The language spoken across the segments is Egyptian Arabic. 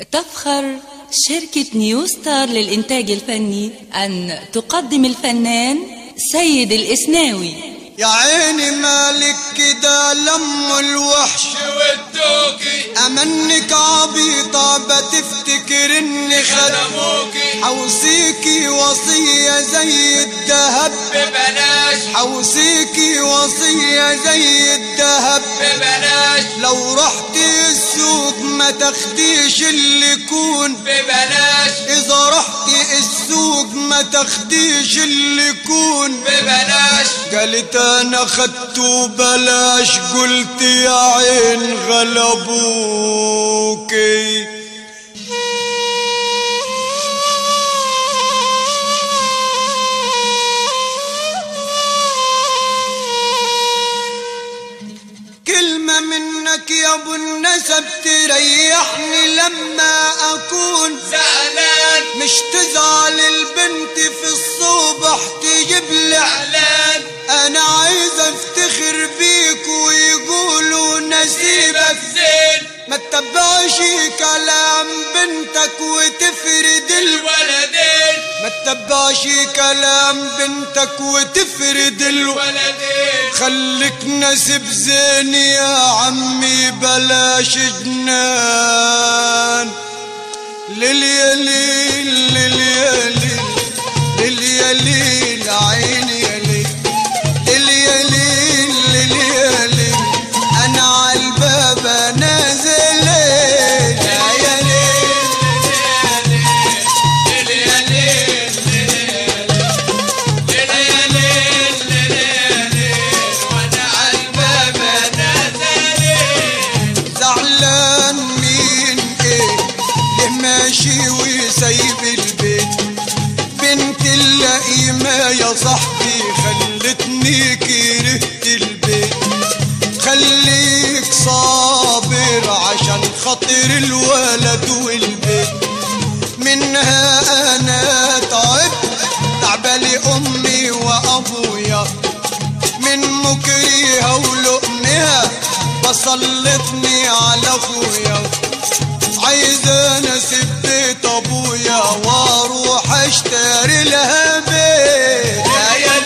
تفخر شركة نيو ستار للإنتاج الفني أن تقدم الفنان سيد الإسناوي يا عيني مالك كده لم الوحش ودوكي امنك عبيطة بتفتكر اني خد خدموكي حوصيكي وصية زي الدهب ببلاش حوصيكي وصية زي الدهب ببلاش لو رحتي السوق ما تاخديش اللي يكون ببلاش اذا رحتي السوق ما تاخديش اللي يكون ببلاش قالت انا خدته بلاش قلت يا عين غلبوكي كلمة منك يا ابو النسب تريحني لما اكون زعلان مش تزعل البنت في الصبح تجيب لي زعلان انا عايز افتخر بيك ويقولوا نسيبك زين ما تتبعش كلام بنتك وتفرد ال... الولدين ما تتبعش كلام بنتك وتفرد ال... ولدين خليك نسب زين يا عمي بلاش جنان للياليل للياليل للياليل عيني يا ليل للياليل للياليل انا عالباب نازل يا يا ليل زعلان مين ايه ليه ماشي وسايب البيت بنت اللئيمة يا صاحبي خلتني كرهت البيت خليك صابر عشان خاطر الولد والبيت منها انا تعبت تعبالي امي وابويا من مكريها ولقمها بسلطني على اخويا عايز انا اسيب بيت ابويا واروح اشتري لها بيت يا يا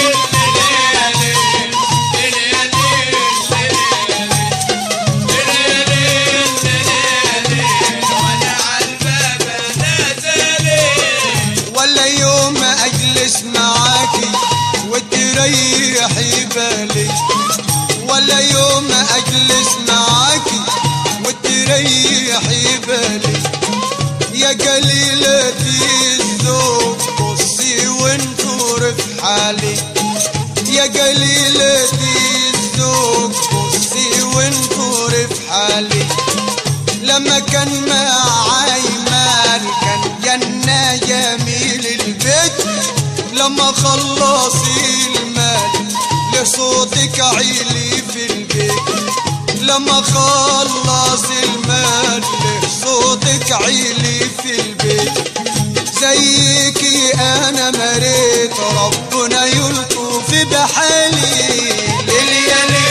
ولا يوم اجلس معاكي وتريحي بالي ولا يوم اجلس معاكي وتريحي بالي يا قليلة الذوق بصي وانظر في حالي يا قليلة الذوق بصي وانظر في حالي لما كان معاي مال كان جنة جميل البيت لما خلصي المال لصوتك عيلي في البيت لما خلص المال لصوتك عيلي في البيت زيكي انا مريت ربنا يلطف بحالي ليالي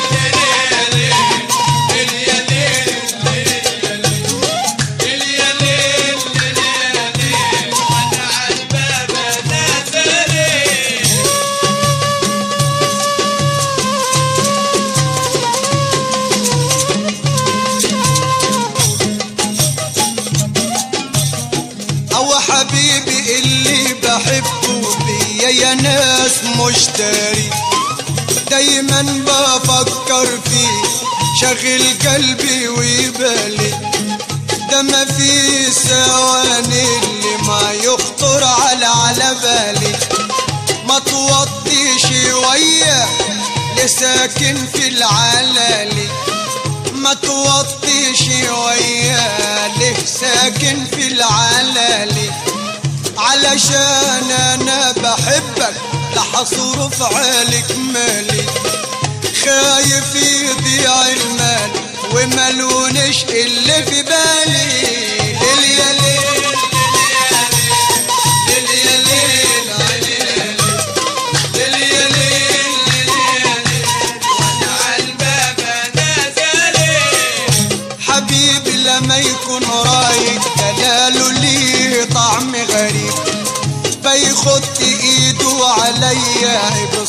او حبيبي اللي بحبه بيا يا ناس مشتري دايما بفكر فيه شغل قلبي وبالي ده ما في ثواني اللي ما يخطر على على بالي ما توطي شوية لساكن في العلالي ما توطي شوية ليه ساكن في العلالي علشان انا بحبك لحصرف عليك مالي خايف يضيع المال وملونش اللي في بالي ليالي حبيبي لما يكون رايح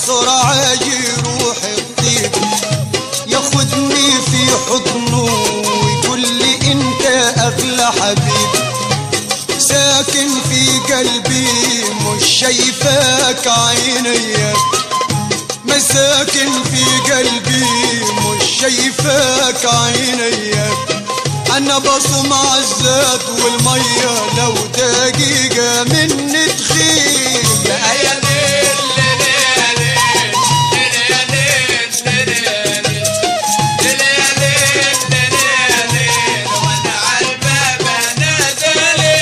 بسرعة يروح الطيب ياخدني في حضنه ويقول لي انت اغلى حبيب ساكن في قلبي مش شايفاك عينيا مساكن في قلبي مش شايفاك عينيا انا بصمع الزاد والمية لو دقيقة مني تخيل يا ليل ليل ليل يا ليل ليل ليل يا ليل ليل ليل وانا على الباب نادى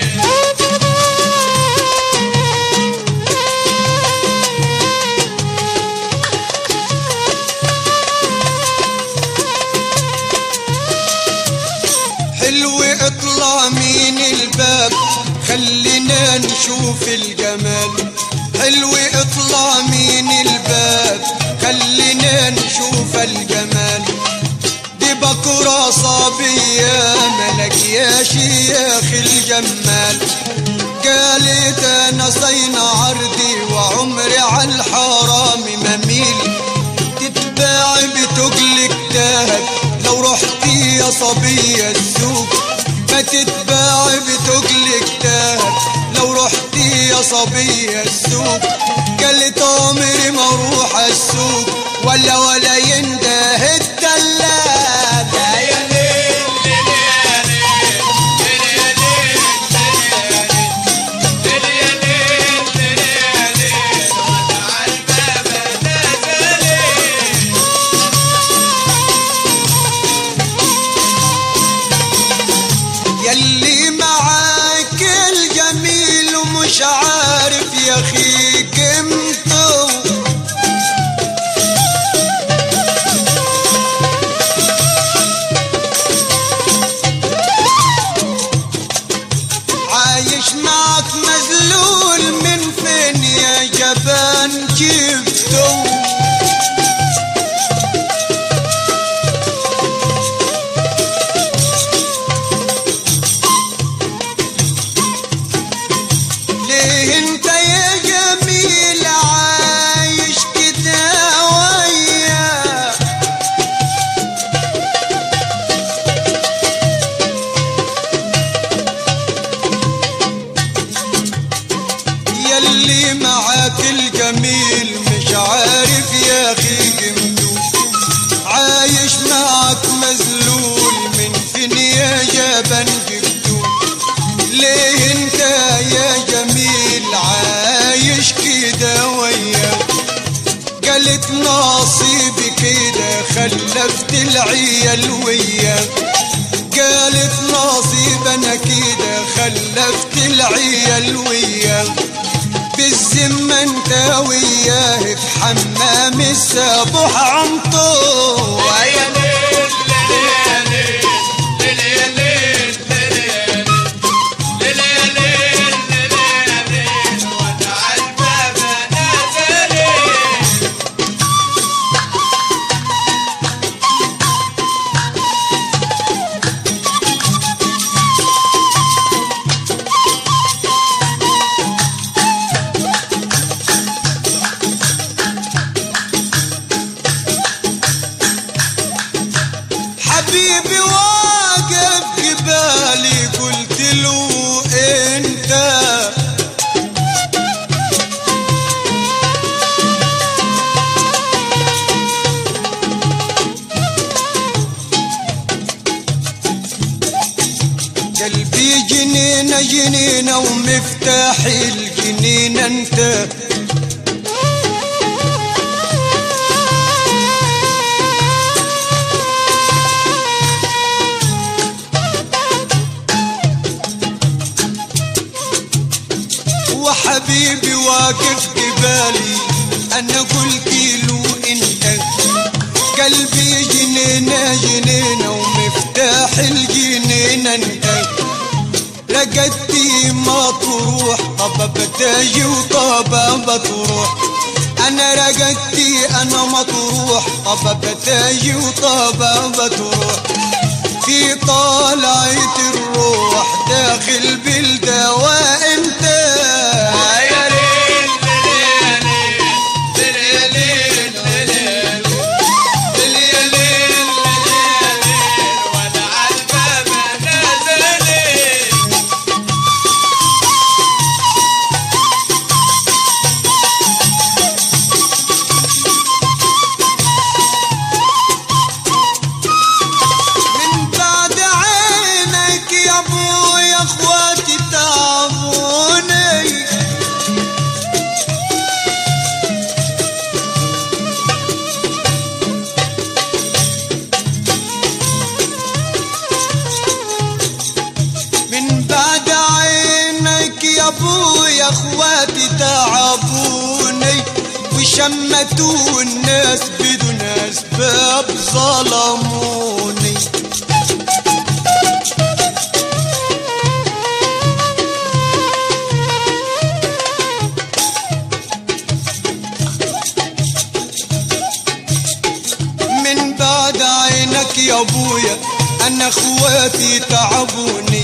حلو اطلع من الباب خلينا نشوف الجمال حلو اطلع من الباب خلينا نشوف الجمال دي بكرة صبية ملقياش يا اخي الجمال قالت انا صين عرضي وعمري على الحرام مميل تتباع بتجلك دهب لو رحتي يا صبية السوق ما تتباع بتجلك دهب لو رحتي يا صبية السوق قالت عمري ما اروح السوق ولا ولا ينده الدلال يا ليل ليل يا ليل يا ليل ليل يا ليل ليل يا ليل وانا على الباب نادى يلي معاك الجميل ومش عارف يا اخي قيمته عايش معك مذلول من فين يا جبان جبته ليه انت يا جميل عايش كده ويا يلي معاك الجميل مش عارف يا اخي قيمته عايش معك مذلول من فين يا جبن جبته ليه انت يا جميل عايش كده وياك قالت نصيبي كده خلفت العيال وياك قالت نصيب انا كده خلفت العيال وياك بالذمة انت وياه في حمام السبح عنطور يا ليل ليل يا ليل ليل يا ليل يا ليل ليل يا ليل ليل وانا على الباب نادى حبيبي واقف جبالي قلت له انت قلبي جنينة جنينة ومفتاح الجنينة انت وحبيبي واقف قبالي انا قلت له انت قلبي جنينة جنينة ومفتاح الجنينة انت رقدتي ما تروح طب بتاجي وطب بتروح انا رقدتي انا ما تروح طب بتاجي وطب بتروح في طالعة الروح داخل بالدواء انت يا ليل ليل يا ليل وشمتوا الناس بدون اسباب ظلموني من بعد عينك يا ابويا انا اخواتي تعبوني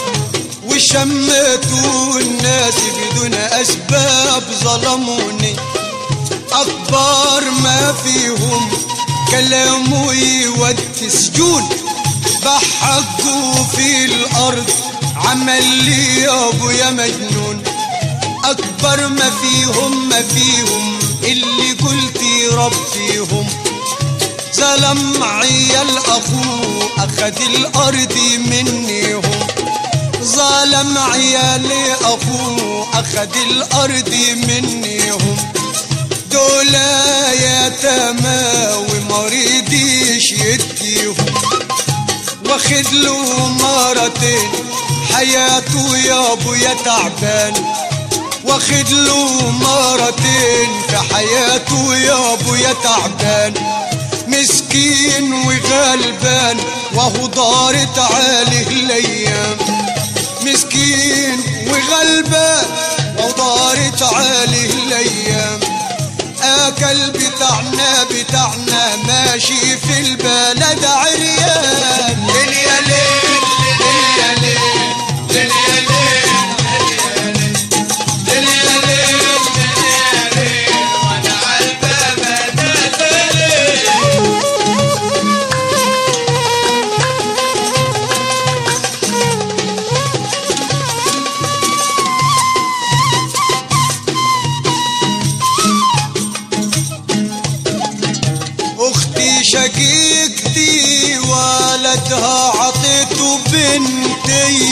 وشمتوا الناس بدون اسباب ظلموني اكبر ما فيهم كلامه يودي سجون بحقوا في الارض عمل لي يا ابويا مجنون اكبر ما فيهم ما فيهم اللي قلت ربيهم ظلم عيال اخوه اخد الارض منيهم ظلم عيالي اخوه اخد الارض منيهم دول يتامى ومريضيش يديهم واخد له مرتين حياته يا ابويا تعبان واخد له مرتين في حياته يا ابويا تعبان مسكين وغلبان وهو دارت عليه الايام مسكين وغلبان وهو دارت عليه الايام اكل بتاعنا بتاعنا ماشي في البلد عريان ليل يا ليل ليل يا ليل ليل يا ليل ليل يا ليل ليل يا ليل وانا على الباب نازل اختي شقيقتي ولدها عطيته بنتي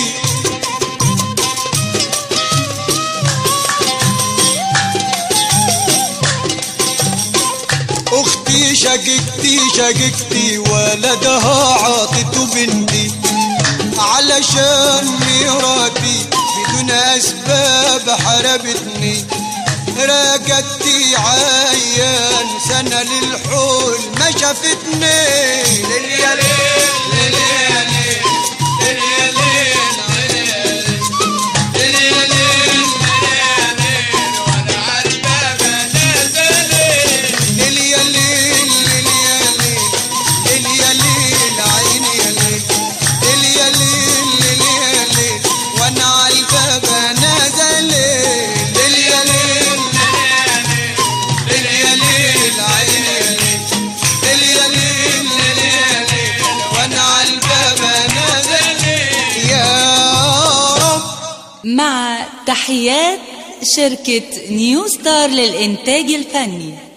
اختي شقيقتي شقيقتي ولدها عطيته بنتي علشان مراتي بدون اسباب حربتني راقدتي عيان سنة للحول ما شافتني ليل يا ليل ليل يا ليل ليل يا ليل ليل يا ليل ليل يا ليل وانا على الباب نازل ليل يا ليل ليل يا ليل ليل يا ليل عيني يا ليل ليل يا ليل ليل يا ليل وانا على الباب نازل ليل يا ليل ليل يا ليل عيني يا ليل ليل يا ليل ليل يا ليل وانا على الباب نازل يا رب مع تحيات شركة نيو ستار للإنتاج الفني